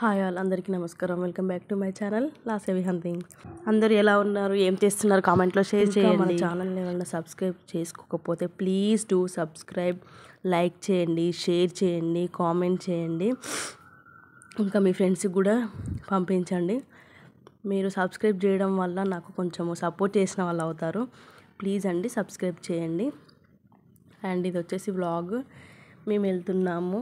hi all అందరికీ నమస్కారం welcome back to my channel లాసేవి హంతింగ్ అందరు ఎలా ఉన్నారు ఏం చేస్తున్నారు కామెంట్లో షేర్ చేయండి మన ఛానల్ని ఏమైనా సబ్స్క్రైబ్ చేసుకోకపోతే ప్లీజ్ డూ సబ్స్క్రైబ్ లైక్ చేయండి షేర్ చేయండి కామెంట్ చేయండి ఇంకా మీ ఫ్రెండ్స్కి కూడా పంపించండి మీరు సబ్స్క్రైబ్ చేయడం వల్ల నాకు కొంచెం సపోర్ట్ చేసిన వాళ్ళు అవుతారు ప్లీజ్ అండి సబ్స్క్రైబ్ చేయండి అండ్ ఇది వచ్చేసి వ్లాగ్ మేము వెళ్తున్నాము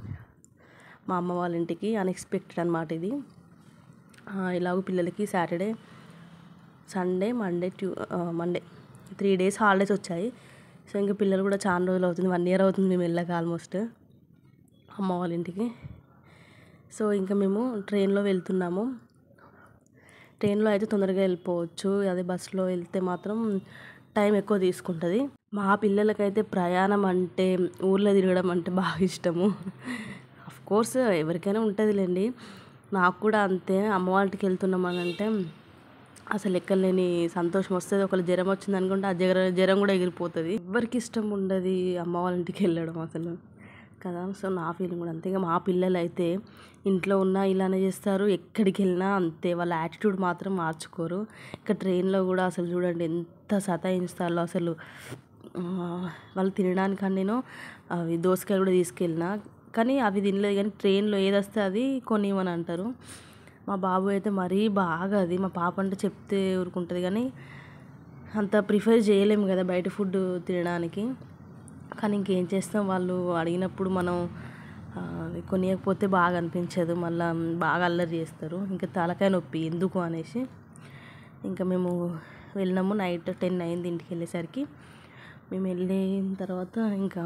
మా అమ్మ వాళ్ళ ఇంటికి అన్ఎక్స్పెక్టెడ్ అనమాట ఇది ఆ, ఇలాగో పిల్లలకి Saturday Sunday Monday tue Monday three days holidays వచ్చాయి సో ఇంకా పిల్లలు కూడా చాలా రోజులు అవుతుంది వన్ ఇయర్ అవుతుంది మేము వెళ్ళాక ఆల్మోస్ట్ అమ్మ వాళ్ళ ఇంటికి సో ఇంకా మేము ట్రైన్లో వెళ్తున్నాము ట్రైన్లో అయితే తొందరగా వెళ్ళిపోవచ్చు అదే బస్సులో వెళ్తే మాత్రం టైం ఎక్కువ తీసుకుంటుంది మా పిల్లలకైతే ప్రయాణం అంటే ఊర్లో తిరగడం అంటే బాగా ఇష్టము అఫ్ కోర్స్ ఎవరికైనా ఉంటుందిలేండి నాకు కూడా అంతే అమ్మ వాళ్ళ ఇంటికి వెళ్తున్నాం అని అంటే అసలు ఎక్కలేని సంతోషం వస్తుంది ఒకళ్ళు జ్వరం వచ్చింది అనుకుంటే ఆ జ్వరం జ్వరం కూడా ఎగిరిపోతుంది ఎవరికి ఇష్టం ఉండదు అమ్మ వాళ్ళ ఇంటికి వెళ్ళడం అసలు కదా సో నా ఫీలింగ్ కూడా అంతే ఇంకా మా పిల్లలు అయితే ఇంట్లో ఉన్నా ఇలానే చేస్తారు ఎక్కడికి వెళ్ళినా అంతే వాళ్ళ యాటిట్యూడ్ మాత్రం మార్చుకోరు ఇక ట్రైన్లో కూడా అసలు చూడండి ఎంత సతాయిస్తారో అసలు ఆ, వాళ్ళు తినడానికి నేను అవి దోసకాయలు కూడా తీసుకెళ్ళిన కానీ అవి తినలేదు కానీ ట్రైన్లో ఏది వస్తే అది కొనివ్వని అంటారు మా బాబు అయితే మరీ బాగా అది మా పాప అంటే చెప్తే ఊరుకుంటుంది కానీ అంత ప్రిఫర్ చేయలేము కదా బయట ఫుడ్ తినడానికి కానీ ఇంకేం చేస్తాం వాళ్ళు అడిగినప్పుడు మనం ఆ, అది కొనియకపోతే బాగా అనిపించదు మళ్ళీ బాగా అల్లరి చేస్తారు ఇంకా తలకాయ నొప్పి ఎందుకు అనేసి ఇంకా మేము వెళ్ళినాము నైట్ టెన్ అయింది ఇంటికి వెళ్ళేసరికి మేము వెళ్ళిన తర్వాత ఇంకా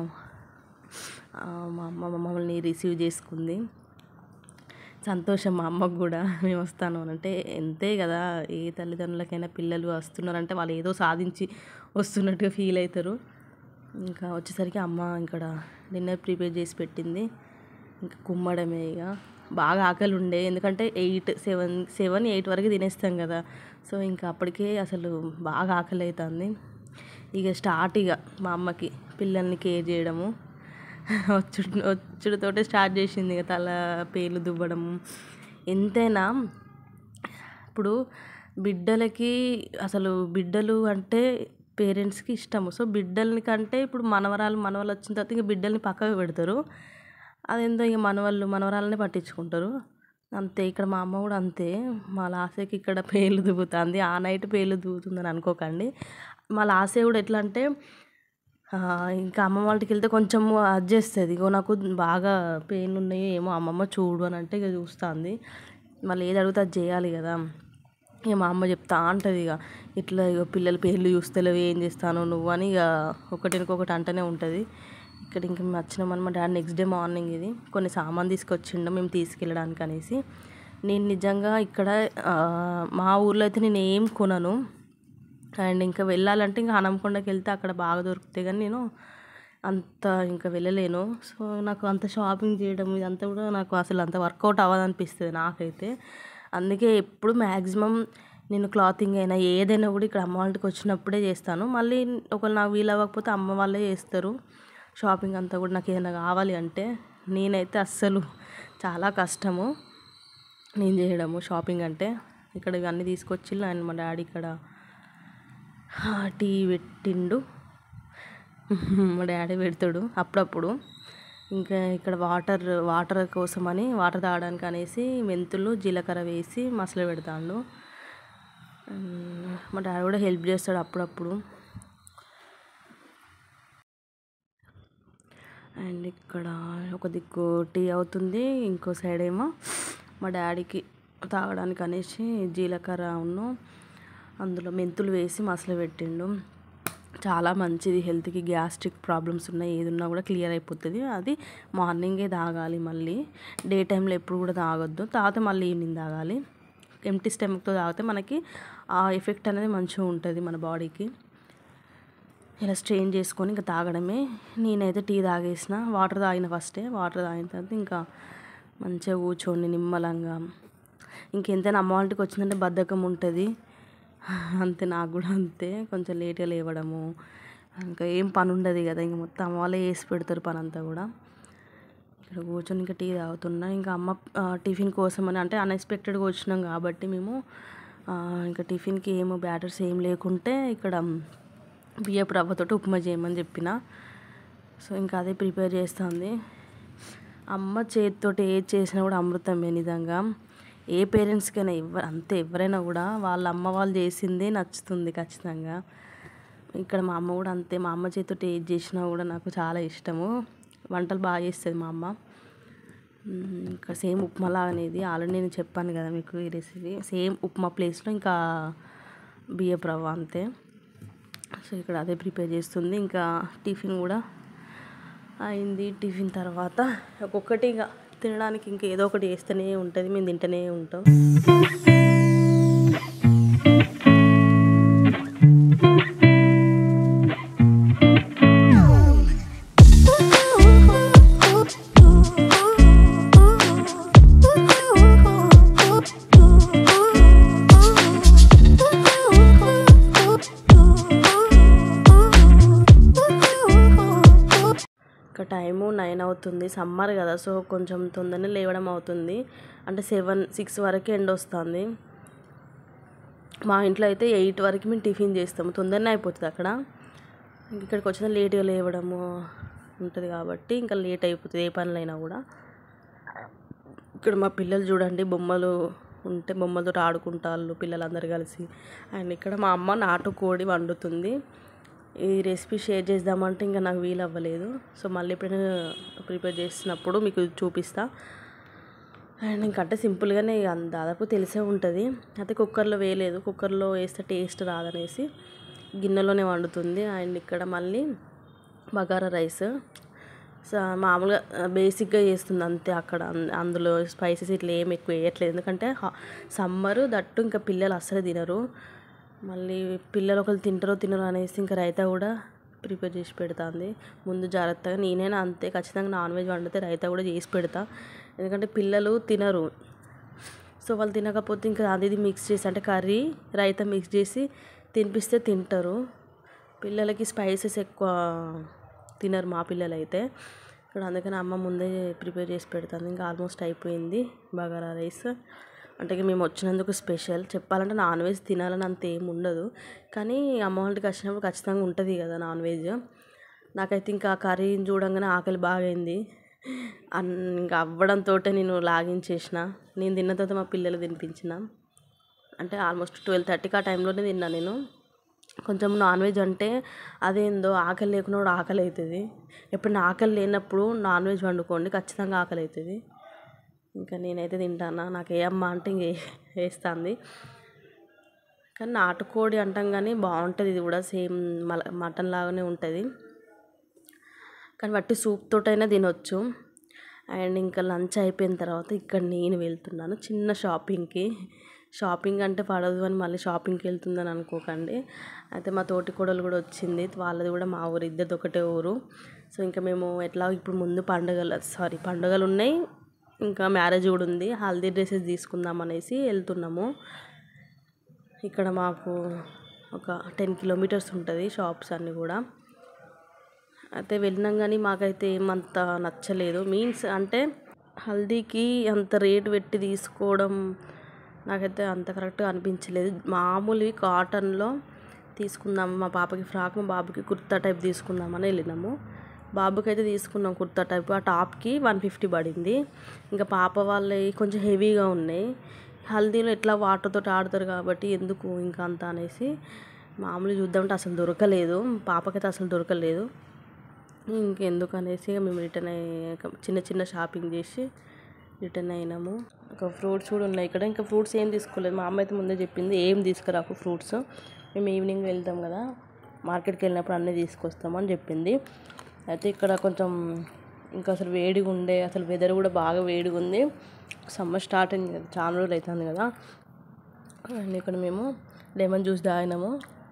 ఆ, మా అమ్మ మమ్మల్ని రిసీవ్ చేసుకుంది సంతోషం మా అమ్మకు కూడా మేము వస్తాను అని అంటే ఎంతే కదా ఏ తల్లిదండ్రులకైనా పిల్లలు వస్తున్నారంటే వాళ్ళు ఏదో సాధించి వస్తున్నట్టుగా ఫీల్ అవుతారు ఇంకా వచ్చేసరికి అమ్మ ఇక్కడ డిన్నర్ ప్రిపేర్ చేసి పెట్టింది ఇంకా కుమ్మడమే ఇక బాగా ఆకలి ఉండే ఎందుకంటే ఎయిట్ సెవెన్ సెవెన్ ఎయిట్ వరకు తినేస్తాం కదా సో ఇంకా అప్పటికే అసలు బాగా ఆకలి అవుతుంది ఇక స్టార్ట్ ఇక మా అమ్మకి పిల్లల్ని కేర్ చేయడము వచ్చుడు వచ్చుడుతోటే స్టార్ట్ చేసింది ఇక తల పేలు దువ్వడము ఎంతైనా ఇప్పుడు బిడ్డలకి అసలు బిడ్డలు అంటే పేరెంట్స్కి ఇష్టము సో బిడ్డల్ని కంటే ఇప్పుడు మనవరాలు మనవలు వచ్చిన తర్వాత ఇంకా బిడ్డల్ని పక్కకు పెడతారు అదేందో ఇక మనవాళ్ళు మనవరాలనే పట్టించుకుంటారు అంతే ఇక్కడ మా అమ్మ కూడా అంతే మా లాసకి ఇక్కడ పేలు దువ్వుతుంది ఆ నైట్ పేలు దువ్వుతుందని అనుకోకండి మా లాసే కూడా ఎట్లా అంటే ఆ, ఇంకా అమ్మ వాళ్ళకి వెళ్తే కొంచెం అడ్జస్ట్ చేస్తుంది ఇగో నాకు బాగా పెయిన్ ఉన్నాయి ఏమో అమ్మమ్మ చూడు అని అంటే ఇక చూస్తుంది మళ్ళీ ఏది అడిగితే అది చేయాలి కదా ఇక మా అమ్మ చెప్తా అంటది ఇక ఇట్లా ఇక పిల్లల పేర్లు చూస్తలేవు ఏం చేస్తాను నువ్వు అని ఇక ఒకటికొకటి అంటనే ఉంటుంది ఇక్కడ ఇంక మేము వచ్చినామని మా డాడీ నెక్స్ట్ డే మార్నింగ్ ఇది కొన్ని సామాన్ తీసుకొచ్చిండు మేము తీసుకెళ్ళడానికి అనేసి నేను నిజంగా ఇక్కడ ఆ, మా ఊర్లో అయితే నేను ఏం కొనను అండ్ ఇంకా వెళ్ళాలంటే ఇంకా హనంకొండకి వెళ్తే అక్కడ బాగా దొరుకుతాయి కానీ నేను అంత ఇంకా వెళ్ళలేను సో నాకు అంత షాపింగ్ చేయడం ఇదంతా కూడా నాకు అసలు అంత వర్కౌట్ అవ్వదనిపిస్తుంది నాకైతే అందుకే ఎప్పుడు మ్యాక్సిమం నేను క్లాతింగ్ అయినా ఏదైనా కూడా ఇక్కడ అమ్మ వాళ్ళకి వచ్చినప్పుడే చేస్తాను మళ్ళీ ఒకవేళ నాకు వీలు అవ్వకపోతే అమ్మ వాళ్ళే చేస్తారు షాపింగ్ అంతా కూడా నాకు ఏదైనా కావాలి అంటే నేనైతే అస్సలు చాలా కష్టము నేను చేయడము షాపింగ్ అంటే ఇక్కడ ఇవన్నీ తీసుకొచ్చి ఆయన మా డాడీ ఇక్కడ ఆ, టీ పెట్టిండు మా డాడీ పెడతాడు అప్పుడప్పుడు ఇంకా ఇక్కడ వాటర్ వాటర్ కోసమని వాటర్ తాగడానికి అనేసి మెంతులు జీలకర్ర వేసి మసలు పెడతాడు ఉమ్, మా డాడీ కూడా హెల్ప్ చేస్తాడు అప్పుడప్పుడు అండ్ ఇక్కడ ఒక దిక్కు టీ అవుతుంది ఇంకో సైడ్ ఏమో మా డాడీకి తాగడానికి అనేసి జీలకర్ర ఉన్ను అందులో మెంతులు వేసి మసలు పెట్టిండు చాలా మంచిది హెల్త్కి గ్యాస్ట్రిక్ ప్రాబ్లమ్స్ ఉన్నాయి ఏది ఉన్నా కూడా క్లియర్ అయిపోతుంది అది మార్నింగే తాగాలి మళ్ళీ డే టైంలో ఎప్పుడు కూడా తాగొద్దు తాగితే మళ్ళీ ఈవినింగ్ తాగాలి ఎంటీ స్టమక్తో తాగితే మనకి ఆ ఎఫెక్ట్ అనేది మంచిగా ఉంటుంది మన బాడీకి ఇలా స్ట్రెయిన్ చేసుకొని ఇంకా తాగడమే నేనైతే టీ తాగేసిన వాటర్ తాగిన ఫస్టే వాటర్ తాగిన తర్వాత ఇంకా మంచిగా కూర్చొని నిమ్మలంగా ఇంకెంతైనా అమ్మ వాళ్ళకి వచ్చిందంటే బద్ధకం ఉంటుంది అంతే నాకు కూడా అంతే కొంచెం లేట్గా లేవడము ఇంకా ఏం పని ఉండదు కదా ఇంక మొత్తం అమ్మ వాళ్ళే వేసి పెడతారు పని అంతా కూడా ఇక్కడ కూర్చొని ఇంకా టీ తాగుతున్నా ఇంకా అమ్మ ఆ, టిఫిన్ కోసం అని అంటే అన్ఎక్స్పెక్టెడ్గా వచ్చినాం కాబట్టి మేము ఆ, ఇంకా టిఫిన్కి ఏమో బ్యాటర్స్ ఏం లేకుంటే ఇక్కడ బియ్యపు రవ్వతోటి ఉప్మా చేయమని చెప్పిన సో ఇంకా అదే ప్రిపేర్ చేస్తుంది అమ్మ చేతితోటి ఏది చేసినా కూడా అమృతమే నిజంగా ఏ పేరెంట్స్కైనా ఎవరు అంతే ఎవరైనా కూడా వాళ్ళ అమ్మ వాళ్ళు చేసిందే నచ్చుతుంది ఖచ్చితంగా ఇక్కడ మా అమ్మ కూడా అంతే మా అమ్మ చేతితోటి ఏది చేసినా కూడా నాకు చాలా ఇష్టము వంటలు బాగా చేస్తుంది మా అమ్మ మ్మ్, ఇంకా సేమ్ ఉప్మా లాగానేది ఆల్రెడీ నేను చెప్పాను కదా మీకు ఈ రెసిపీ సేమ్ ఉప్మా ప్లేస్లో ఇంకా బియ్యపు రవ్వ అంతే సో ఇక్కడ అదే ప్రిపేర్ చేస్తుంది ఇంకా టిఫిన్ కూడా అయింది టిఫిన్ తర్వాత ఒక్కొక్కటి ఇక తినడానికి ఇంకా ఏదో ఒకటి వేస్తూనే ఉంటుంది మేము తింటూనే ఉంటాం ఇంకా టైము నైన్ అవుతుంది సమ్మర్ కదా సో కొంచెం తొందరనే లేవడం అవుతుంది అంటే సెవెన్ సిక్స్ వరకు ఎండ్ వస్తుంది మా ఇంట్లో అయితే ఎయిట్ వరకు మేము టిఫిన్ చేస్తాము తొందరనే అయిపోతుంది అక్కడ ఇంక ఇక్కడికి వచ్చిన లేట్గా లేవడము ఉంటుంది కాబట్టి ఇంకా లేట్ అయిపోతుంది ఏ పనులైనా కూడా ఇక్కడ మా పిల్లలు చూడండి బొమ్మలు ఉంటే బొమ్మలతో ఆడుకుంటారు పిల్లలందరూ కలిసి అండ్ ఇక్కడ మా అమ్మ నాటుకోడి వండుతుంది ఈ రెసిపీ షేర్ చేద్దామంటే ఇంకా నాకు వీలు అవ్వలేదు సో మళ్ళీ ఎప్పుడైనా ప్రిపేర్ చేసినప్పుడు మీకు చూపిస్తా అండ్ ఇంకంటే సింపుల్గానే ఇక అంత దాదాపు తెలిసే ఉంటుంది అయితే కుక్కర్లో వేయలేదు కుక్కర్లో వేస్తే టేస్ట్ రాదనేసి గిన్నెలోనే వండుతుంది అండ్ ఇక్కడ మళ్ళీ బగారా రైస్ సో మామూలుగా బేసిక్గా చేస్తుంది అంతే అక్కడ అం- అందులో స్పైసెస్ ఇట్లా ఏం ఎక్కువ వేయట్లేదు ఎందుకంటే సమ్మరు దట్టు ఇంకా పిల్లలు అస్సలు తినరు మళ్ళీ పిల్లలు ఒకరు తింటారో తినరో అనేసి ఇంకా రైతా కూడా ప్రిపేర్ చేసి పెడుతుంది ముందు జాగ్రత్తగా నేనైనా అంతే ఖచ్చితంగా నాన్ వెజ్ వండితే రైతా కూడా చేసి పెడతా ఎందుకంటే పిల్లలు తినరు సో వాళ్ళు తినకపోతే ఇంకా అది ఇది మిక్స్ చేసి అంటే కర్రీ రైతా మిక్స్ చేసి తినిపిస్తే తింటారు పిల్లలకి స్పైసెస్ ఎక్కువ తినరు మా పిల్లలు అయితే ఇక్కడ అందుకని అమ్మ ముందే ప్రిపేర్ చేసి పెడుతుంది ఇంకా ఆల్మోస్ట్ అయిపోయింది బగారా రైస్ అంటే ఇక మేము వచ్చినందుకు స్పెషల్ చెప్పాలంటే నాన్ వెజ్ తినాలని అంత ఏం ఉండదు కానీ అమ్మ వాళ్ళకి వచ్చినప్పుడు ఖచ్చితంగా ఉంటుంది కదా నాన్ వెజ్ నాకైతే ఇంకా ఆ కర్రీని చూడంగానే ఆకలి బాగా అయింది అన్ ఇంకా అవ్వడంతో నేను లాగించేసిన నేను తిన్న తర్వాత మా పిల్లలు తినిపించిన అంటే ఆల్మోస్ట్ ట్వెల్వ్ థర్టీకి ఆ టైంలోనే తిన్నా నేను కొంచెం నాన్ వెజ్ అంటే అదేందో ఆకలి లేకుండా కూడా ఆకలి అవుతుంది ఎప్పుడైనా ఆకలి లేనప్పుడు నాన్ వెజ్ వండుకోండి ఖచ్చితంగా ఆకలి అవుతుంది ఇంకా నేనైతే తింటానా నాకు ఏ అమ్మ అంటే ఇంక వేస్తుంది కానీ నాటుకోడి అంటాం కానీ బాగుంటుంది ఇది కూడా సేమ్ మల మటన్ లాగానే ఉంటుంది కానీ వట్టి సూప్ తోటైనా తినొచ్చు అండ్ ఇంకా లంచ్ అయిపోయిన తర్వాత ఇక్కడ నేను వెళ్తున్నాను చిన్న షాపింగ్కి షాపింగ్ అంటే పడదు అని మళ్ళీ షాపింగ్కి వెళ్తుందని అనుకోకండి అయితే మా తోటి కోడలు కూడా వచ్చింది వాళ్ళది కూడా మా ఊరు ఇద్దరిది ఒకటే ఊరు సో ఇంకా మేము ఎట్లా ఇప్పుడు ముందు పండుగలు సారీ పండుగలు ఉన్నాయి ఇంకా మ్యారేజ్ కూడా ఉంది హల్దీ డ్రెస్సెస్ తీసుకుందాం అనేసి వెళ్తున్నాము ఇక్కడ మాకు ఒక టెన్ కిలోమీటర్స్ ఉంటుంది షాప్స్ అన్నీ కూడా అయితే వెళ్ళినాం కానీ మాకైతే ఏమంత నచ్చలేదు మీన్స్ అంటే హల్దీకి అంత రేటు పెట్టి తీసుకోవడం నాకైతే అంత కరెక్ట్గా అనిపించలేదు మామూలువి కాటన్లో తీసుకుందాం మా పాపకి ఫ్రాక్ మా బాబుకి కుర్తా టైప్ తీసుకుందామని వెళ్ళినాము బాబుకి అయితే తీసుకున్నాం కుర్తా టైప్ ఆ టాప్కి వన్ ఫిఫ్టీ పడింది ఇంకా పాప వాళ్ళవి కొంచెం హెవీగా ఉన్నాయి హల్దీలో ఎట్లా వాటర్తో ఆడతారు కాబట్టి ఎందుకు ఇంకా అంత అనేసి మామూలు చూద్దామంటే అసలు దొరకలేదు పాపకైతే అసలు దొరకలేదు ఇంకెందుకు అనేసి ఇక మేము రిటర్న్ అయ్యాక చిన్న చిన్న షాపింగ్ చేసి రిటర్న్ అయినాము ఒక ఫ్రూట్స్ కూడా ఉన్నాయి ఇక్కడ ఇంకా ఫ్రూట్స్ ఏం తీసుకోలేదు మా అమ్మ అయితే ముందే చెప్పింది ఏం తీసుకురాకు ఫ్రూట్స్ మేము ఈవినింగ్ వెళ్తాం కదా మార్కెట్కి వెళ్ళినప్పుడు అన్నీ తీసుకొస్తామని చెప్పింది అయితే ఇక్కడ కొంచెం ఇంకా అసలు వేడిగా ఉండే అసలు వెదర్ కూడా బాగా వేడిగా ఉంది సమ్మర్ స్టార్ట్ అయింది కదా చాలా రోజులు అవుతుంది కదా అండ్ ఇక్కడ మేము లెమన్ జ్యూస్ తాగినాము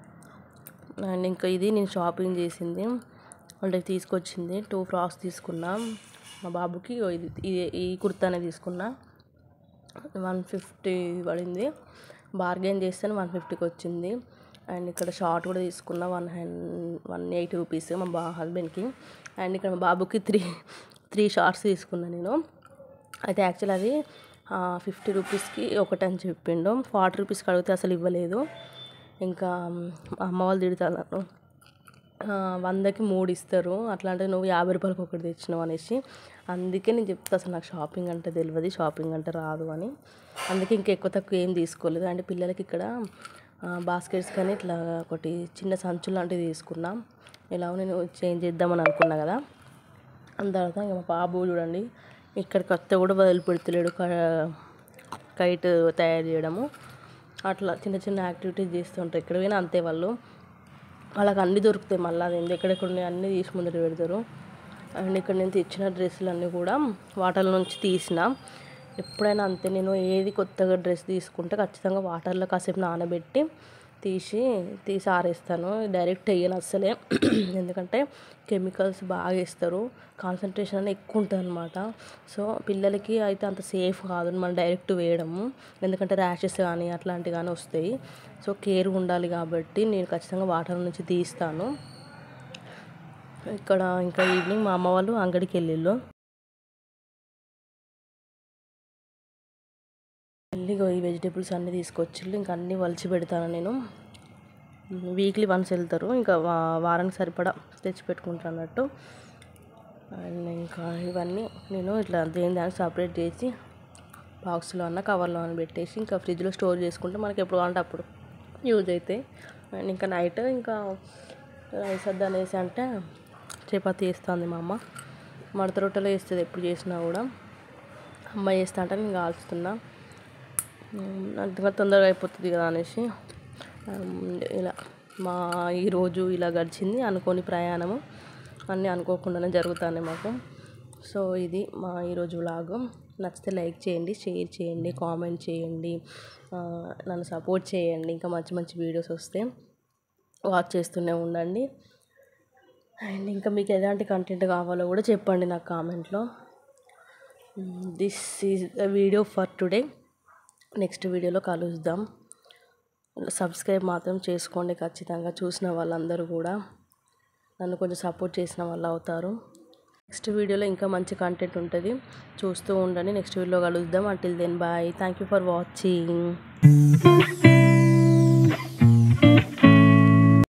అండ్ ఇంకా ఇది నేను షాపింగ్ చేసింది అంటే తీసుకొచ్చింది టూ ఫ్రాక్స్ తీసుకున్నా మా బాబుకి ఇగో ఇది ఇది ఈ కుర్తానే తీసుకున్నా వన్ ఫిఫ్టీ పడింది బార్గెన్ చేస్తే వన్ ఫిఫ్టీకి వచ్చింది అండ్ ఇక్కడ షార్ట్ కూడా తీసుకున్నా one hundred one eighty rupees మా బా హస్బెండ్కి అండ్ ఇక్కడ మా బాబుకి త్రీ త్రీ షార్ట్స్ తీసుకున్నాను నేను అయితే యాక్చువల్ అది ఫిఫ్టీ రూపీస్కి ఒకటి అని చెప్పిండు ఫార్టీ రూపీస్కి అడిగితే అసలు ఇవ్వలేదు ఇంకా మా అమ్మ వాళ్ళు తిడతారు ఆ, వందకి మూడు ఇస్తారు అట్లాంటి నువ్వు యాభై రూపాయలకి ఒకటి తెచ్చినావు అనేసి అందుకే నేను చెప్తా అసలు నాకు షాపింగ్ అంటే తెలియదు షాపింగ్ అంటే రాదు అని అందుకే ఇంకా ఎక్కువ తక్కువ ఏం తీసుకోలేదు అంటే పిల్లలకి ఇక్కడ బాస్కెట్స్ కానీ ఇట్లా ఒకటి చిన్న సంచులు లాంటివి తీసుకున్నాం ఇలా నేను చేంజ్ చేద్దామని అనుకున్నా కదా అంత తర్వాత ఇంకా మా బాబు చూడండి ఇక్కడ కొత్త కూడా వదిలిపెడతలేడు క- కైట్ తయారు చేయడము అట్లా చిన్న చిన్న యాక్టివిటీస్ చేస్తుంటారు ఎక్కడ పోయినా అంతే వాళ్ళు వాళ్ళకి అన్నీ దొరుకుతాయి మళ్ళీ అది ఎక్కడెక్కడ ఉన్నాయి అన్నీ తీసి ముందర పెడతారు అండ్ ఇక్కడ నేను తెచ్చిన డ్రెస్సులు అన్నీ కూడా వాటర్ల నుంచి తీసిన ఎప్పుడైనా అంతే నేను ఏది కొత్తగా డ్రెస్ తీసుకుంటే ఖచ్చితంగా వాటర్లో కాసేపు నానబెట్టి తీసి తీసి ఆరేస్తాను డైరెక్ట్ వేయను అస్సలే ఎందుకంటే కెమికల్స్ బాగా వేస్తారు కాన్సన్ట్రేషన్ అనేది ఎక్కువ ఉంటుంది అనమాట సో పిల్లలకి అయితే అంత సేఫ్ కాదు మనం డైరెక్ట్ వేయడము ఎందుకంటే ర్యాషెస్ కానీ అట్లాంటివి కానీ వస్తాయి సో కేర్ ఉండాలి కాబట్టి నేను ఖచ్చితంగా వాటర్ నుంచి తీస్తాను ఇక్కడ ఇంకా ఈవినింగ్ మా అమ్మ వాళ్ళు అంగడికి వెళ్ళిళ్ళు మళ్ళీ ఇగో ఈ వెజిటేబుల్స్ అన్నీ తీసుకొచ్చిళ్ళు ఇంకా అన్నీ వలిచి పెడతాను నేను వీక్లీ వన్స్ వెళ్తారు ఇంకా వా- వారానికి సరిపడా తెచ్చి పెట్టుకుంటాను అన్నట్టు అండ్ ఇంకా ఇవన్నీ నేను ఇట్లా దేని దానికి సపరేట్ చేసి బాక్స్లో అన్న కవర్లో అన్న పెట్టేసి ఇంకా ఫ్రిడ్జ్లో స్టోర్ చేసుకుంటే మనకి ఎప్పుడు కావాలంటే అప్పుడు యూజ్ అవుతాయి అండ్ ఇంకా నైట్ ఇంకా రైస్ వద్ద అనేసి అంటే చపాతీ వేస్తుంది మా అమ్మ మడత రొట్టెలో వేస్తుంది ఎప్పుడు చేసినా కూడా అమ్మ చేస్తా అంటే నేను కాల్చుతున్నా ఉమ్, అంతగా తొందరగా అయిపోతుంది కదా అనేసి ఉమ్, ఇలా మా ఈరోజు ఇలా గడిచింది అనుకోని ప్రయాణము అన్నీ అనుకోకుండానే జరుగుతాయి మాకు సో ఇది మా ఈరోజు వ్లాగు నచ్చితే లైక్ చేయండి షేర్ చేయండి కామెంట్ చేయండి ఆ, నన్ను సపోర్ట్ చేయండి ఇంకా మంచి మంచి వీడియోస్ వస్తే వాచ్ చేస్తూనే ఉండండి అండ్ ఇంకా మీకు ఎలాంటి కంటెంట్ కావాలో కూడా చెప్పండి నాకు కామెంట్లో this is the video for today next వీడియోలో కలుద్దాం సబ్స్క్రైబ్ మాత్రం చేసుకోండి ఖచ్చితంగా చూసిన వాళ్ళందరూ కూడా నన్ను కొంచెం సపోర్ట్ చేసిన వాళ్ళు అవుతారు నెక్స్ట్ వీడియోలో ఇంకా మంచి కంటెంట్ ఉంటుంది చూస్తూ ఉండండి నెక్స్ట్ వీడియోలో కలుద్దాం until then bye thank you for watching